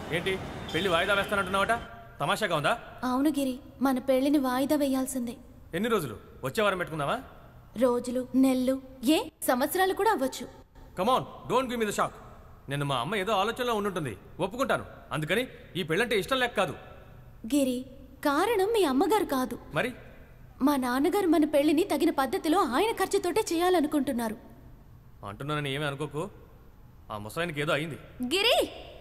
ఏంటి పెళ్లి వాయిదా వేస్తానంటున్నావట తమాషాగా ఉందా అవును గిరి మన పెళ్లిని వాయిదా వేయాల్సిందే ఎన్ని రోజులు వచ్చే వారం పెట్టుకుందామా రోజులు నెలలు ఏ సంవత్సరాలు కూడా అవ్వచ్చు come on don't give me the shock నేను మా అమ్మ ఏదో ఆలోచనలో ఉండుంటుంది ఒప్పుకుంటాను అందుకని ఈ పెళ్ళంటే ఇష్టం లేక కాదు గిరి కారణం మీ అమ్మగారు కాదు మరి మా నాన్నగారు మన పెళ్లిని తగిన పద్ధతిలో ఆయన ఖర్చుతోటే చేయాలనుకుంటున్నారు అంటున్నానని ఏమీ అనుకోకు ఆ ముసలాయనకి ఏదో అయింది గిరి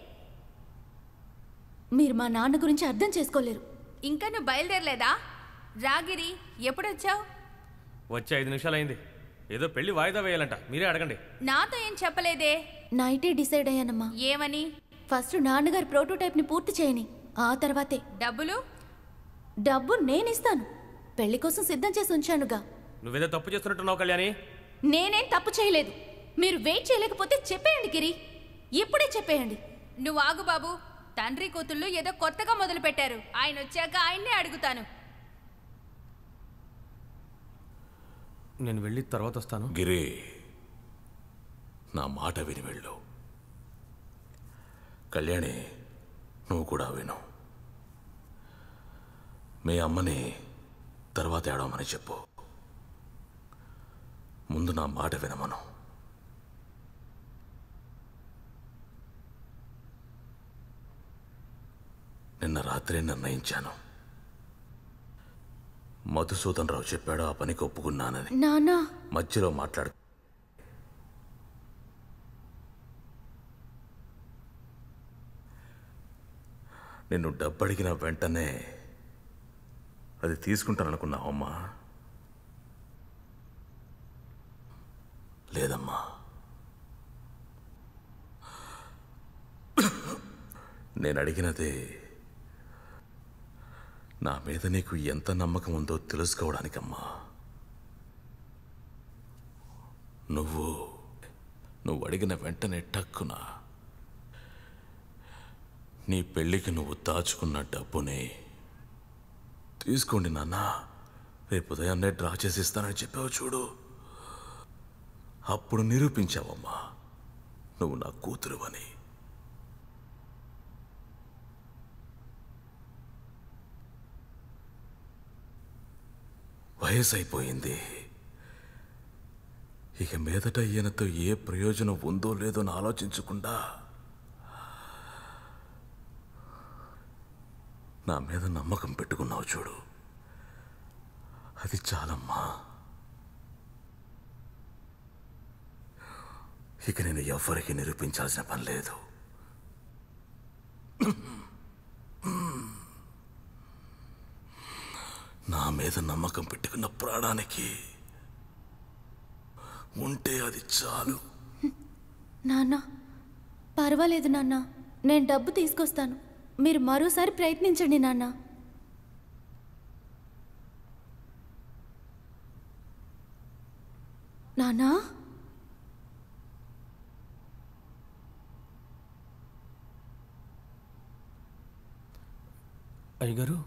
మీరు మా నాన్న గురించి అర్థం చేసుకోలేరు ఇంకా నువ్వు బయలుదేరలేదా రాగిరి ఎప్పుడొచ్చావు వచ్చే ఐదు నిమిషాలు అయింది ఏదో పెళ్లి వాయిదా వేయాలంట మీరే అడగండి నాతో ఏం చెప్పలేదే నైటే డిసైడ్ అయ్యానమ్మా ఏమని ఫస్ట్ నాన్నగారి ప్రోటోటైప్ ని పూర్తి చేయని ఆ తర్వాతే డబ్బులు డబ్బు నేనిస్తాను పెళ్లి కోసం సిద్ధం చేసి ఉంచానుగా నువ్వేదో తప్పు చేస్తున్నట్టున్నావు కళ్యాణి నేనేం తప్పు చేయలేదు మీరు వెయిట్ చేయలేకపోతే చెప్పేయండి గిరి ఇప్పుడే చెప్పేయండి నువ్వు ఆగు బాబు తండ్రి కూతుళ్ళు ఏదో కొత్తగా మొదలు పెట్టారు ఆయన వచ్చాక ఆయన్నే అడుగుతాను నేను వెళ్ళి తర్వాత వస్తాను గిరి నా మాట విని వెళ్ళు కళ్యాణి నువ్వు కూడా విను మీ అమ్మని తర్వాత ఏడవమని చెప్పు ముందు నా మాట వినమను నిన్న రాత్రి నిర్ణయించాను మధుసూదన్ రావు చెప్పాడు ఆ పనికి ఒప్పుకున్నానని నానా మధ్యలో మాట్లాడు నిన్ను డబ్బడిగిన వెంటనే అది తీసుకుంటాననుకున్నావమ్మా లేదమ్మా నేను అడిగినది నా మీద నీకు ఎంత నమ్మకం ఉందో తెలుసుకోవడానికమ్మా నువ్వు నువ్వు అడిగిన వెంటనే టక్కున నీ పెళ్ళికి నువ్వు దాచుకున్న డబ్బుని తీసుకోండి నాన్న రేపు ఉదయాన్నే డ్రా చేసి ఇస్తానని చెప్పావు చూడు అప్పుడు నిరూపించావమ్మా నువ్వు నా కూతురు అని వయసు అయిపోయింది ఇక మీదట ఈయనతో ఏ ప్రయోజనం ఉందో లేదో అని ఆలోచించకుండా నా మీద నమ్మకం పెట్టుకున్నావు చూడు అది చాలమ్మా ఇక నేను ఎవ్వరికి నిరూపించాల్సిన పని లేదు నా మీద నమ్మకం పెట్టుకున్న ప్రాణానికి ఉంటే అది చాలు నాన్న పర్వాలేదు నాన్న నేను డబ్బు తీసుకొస్తాను మీరు మరోసారి ప్రయత్నించండి నాన్న నానా అయ్యగారు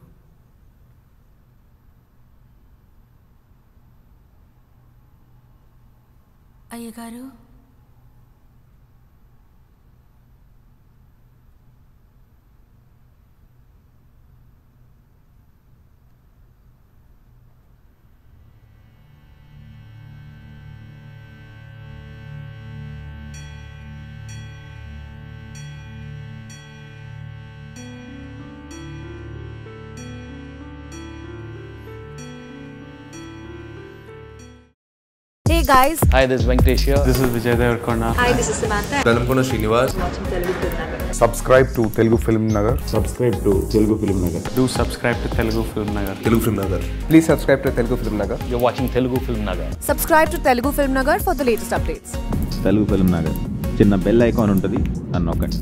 అయ్యగారు Hey guys, Hi, this is Venkatesh here. This is Vijay Devarkonda. hi, this is Samantha. Velankonda Srinivas subscribe to Telugu Film Nagar subscribe to Telugu Film Nagar Do subscribe to Telugu Film Nagar. Telugu Film Nagar please subscribe to Telugu Film Nagar You're watching Telugu Film Nagar. Subscribe to Telugu Film Nagar for the latest updates. Telugu Film Nagar చిన్న bell icon ఉంటుంది అని నొక్కండి